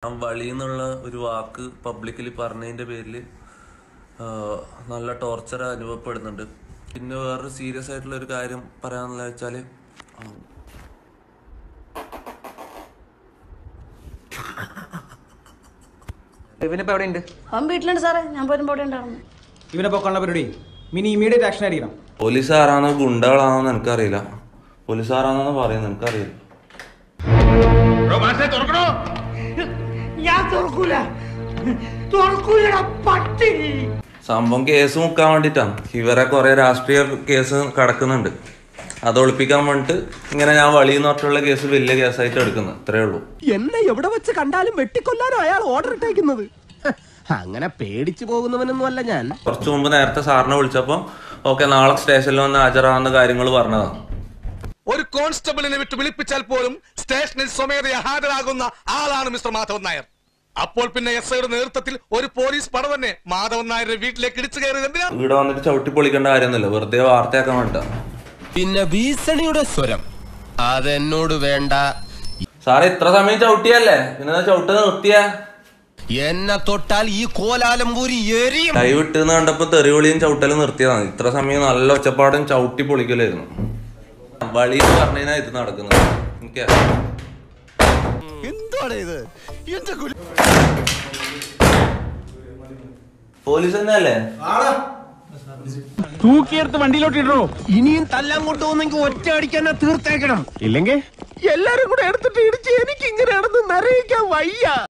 ഞാൻ വളി എന്നുള്ള ഒരു വാക്ക് പബ്ലിക്കലി പറഞ്ഞതിന്റെ പേരിൽ നല്ല ടോർച്ചർ അനുഭവപ്പെടുന്നുണ്ട് പിന്നെ വേറൊരു സീരിയസ് ആയിട്ടുള്ള ഒരു കാര്യം പറയാനുള്ള വെച്ചാല് ആ, ഇവനിപ്പോ എവിടെ ഉണ്ട് അവൻ വീട്ടിലുണ്ട് സാറേ ഞാൻ പോരുമ്പോ അവിടെ ഉണ്ടായിരുന്നു ഇവനെ പൊക്കാനുള്ള പരിപാടി മിനി ഇമീഡിയറ്റ് ആക്ഷൻ ആയിരിക്കണം പോലീസ് ആരാണോ ഗുണ്ടകളാണോന്ന് എനിക്കറിയില്ല പോലീസ് ആരാണെന്ന് പറയുന്നത് എനിക്കറിയില്ല സംഭവം കേസ് മുക്കാൻ വേണ്ടിട്ടാണ് ഇവരെ കുറെ രാഷ്ട്രീയ കേസ് കിടക്കുന്നുണ്ട് അത് ഒളിപ്പിക്കാൻ വേണ്ടിട്ട് ഇങ്ങനെ ഞാൻ വളിയെന്ന് പറഞ്ഞിട്ടുള്ള കേസ് വലിയ കേസായിട്ട് എടുക്കുന്നത് ഇത്രേ ഉള്ളൂ എന്നെ എവിടെ വെച്ച് കണ്ടാലും വെട്ടിക്കൊല്ലാനോ അയാൾ ഓർഡർ ഇട്ടേക്കുന്നത് അങ്ങനെ പേടിച്ചു പോകുന്നവനൊന്നും അല്ല ഞാൻ കുറച്ചു മുമ്പ് നേരത്തെ സാറിനെ വിളിച്ചപ്പോൾ ഓക്കെ നാളെ സ്റ്റേഷനിൽ വന്ന് ഹാജരാകുന്ന കാര്യങ്ങൾ പറഞ്ഞതാണ് ഒരു കോൺസ്റ്റബിളിനെ വിട്ട് വിളിപ്പിച്ചാൽ പോലും സ്റ്റേഷനിൽ സ്വമേധയാ ഹാജരാകുന്ന ആളാണ് മിസ്റ്റർ മാധവൻ നായർ അപ്പോൾ പിന്നെ എസ് ഐയുടെ നേതൃത്വത്തിൽ ഒരു പോലീസ് പട തന്നെ മാധവൻ നായരുടെ വീട്ടിലേക്ക് ഇടിച്ചു കയറിയത് എന്തിനാ ഇവിടെ വന്നിട്ട് ചവിട്ടി പൊളിക്കേണ്ട കാര്യമൊന്നുമില്ല വെറുതെ വാർത്തയാക്കാൻ വേണ്ടിട്ടാണ് പിന്നെ ഭീഷണിയുടെ സ്വരം അതെന്നോട് വേണ്ട സാറേ ഇത്ര സമയം ചവിട്ടിയല്ലേ പിന്നെ ചവിട്ട് നിർത്തിയ എന്നെ തൊട്ടാൽ ഈ കോലാലംപൂരി എരിയും കൈ വിട്ടെന്ന് കണ്ടപ്പോ തെറിവിളിയും ചവിട്ടലും നിർത്തിയതാണ് ഇത്ര സമയം നല്ല ഒച്ചപ്പാടും ചവിട്ടി പൊളിക്കലായിരുന്നു വളി എന്ന് പറഞ്ഞാൽ ഇത് നടക്കുന്നത് എനിക്കറിയാം എന്താണ് ഇത് എന്റെ കുലി പോലീസ് തന്നെയല്ലേ തൂക്കിയെടുത്ത് വണ്ടിയിലോട്ട് ഇടണോ ഇനിയും തല്ലാൻ കൊണ്ടുപോകുന്നെങ്കിൽ ഒറ്റ അടിക്കാൻ തീർത്തേക്കണം ഇല്ലെങ്കിൽ എല്ലാരും കൂടെ എടുത്തിട്ട് ഇടിച്ച് എനിക്ക് ഇങ്ങനെയാണെന്ന് നിറയിക്കാൻ വയ്യ